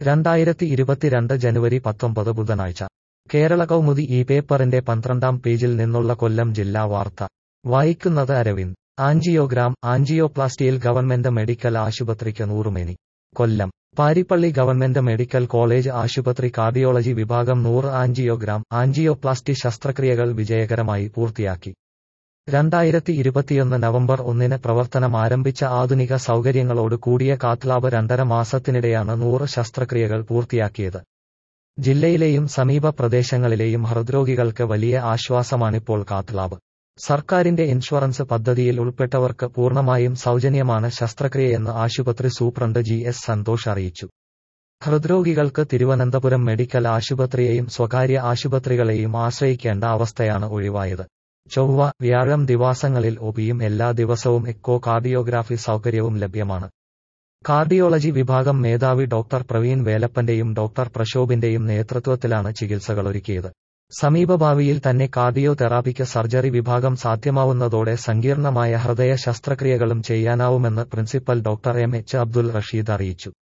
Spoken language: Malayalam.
രണ്ടായിരത്തി ഇരുപത്തിരണ്ട് ജനുവരി പത്തൊമ്പത് ബുധനാഴ്ച കേരള കൗമുദി ഈ പേപ്പറിന്റെ പന്ത്രണ്ടാം പേജിൽ നിന്നുള്ള കൊല്ലം ജില്ലാ വാർത്ത വായിക്കുന്നത് അരവിന്ദ് ആൻജിയോഗ്രാം ആൻജിയോപ്ലാസ്റ്റിയിൽ ഗവൺമെന്റ് മെഡിക്കൽ ആശുപത്രിക്ക് നൂറുമേനി Kollam Parippally government medical college ആശുപത്രി കാർഡിയോളജി വിഭാഗം നൂറ് ആൻജിയോഗ്രാം ആൻജിയോപ്ലാസ്റ്റി ശസ്ത്രക്രിയകൾ വിജയകരമായി പൂർത്തിയാക്കി രണ്ടായിരത്തി ഇരുപത്തിയൊന്ന് നവംബർ ഒന്നിന് പ്രവർത്തനം ആരംഭിച്ച ആധുനിക സൗകര്യങ്ങളോട് കൂടിയ കാത്ലാബ് രണ്ടര മാസത്തിനിടെയാണ് നൂറ് ശസ്ത്രക്രിയകൾ പൂർത്തിയാക്കിയത് ജില്ലയിലെയും സമീപ പ്രദേശങ്ങളിലെയും ഹൃദ്രോഗികൾക്ക് വലിയ ആശ്വാസമാണിപ്പോൾ കാത്ലാബ് സർക്കാരിന്റെ ഇൻഷുറൻസ് പദ്ധതിയിൽ ഉൾപ്പെട്ടവർക്ക് പൂർണ്ണമായും സൗജന്യമാണ് ശസ്ത്രക്രിയയെന്ന് ആശുപത്രി സൂപ്രണ്ട് ജി എസ് സന്തോഷ് അറിയിച്ചു ഹൃദ്രോഗികൾക്ക് തിരുവനന്തപുരം മെഡിക്കൽ ആശുപത്രിയെയും സ്വകാര്യ ആശുപത്രികളെയും ആശ്രയിക്കേണ്ട അവസ്ഥയാണ് ഒഴിവായത് ചൊവ്വ വ്യാഴം ദിവസങ്ങളിൽ ഒപിയും എല്ലാ ദിവസവും എക്കോ കാർഡിയോഗ്രാഫി സൗകര്യവും ലഭ്യമാണ് കാർഡിയോളജി വിഭാഗം മേധാവി ഡോക്ടർ പ്രവീൺ വേലപ്പന്റെയും ഡോക്ടർ പ്രശോഭിന്റെയും നേതൃത്വത്തിലാണ് ചികിത്സകളൊരുക്കിയത് സമീപഭാവിയിൽ തന്നെ കാർഡിയോ തെറാപ്പിക്ക് സർജറി വിഭാഗം സാധ്യമാവുന്നതോടെ സങ്കീർണമായ ഹൃദയ ശസ്ത്രക്രിയകളും ചെയ്യാനാവുമെന്ന് principal doctor M H Abdul Rasheed അറിയിച്ചു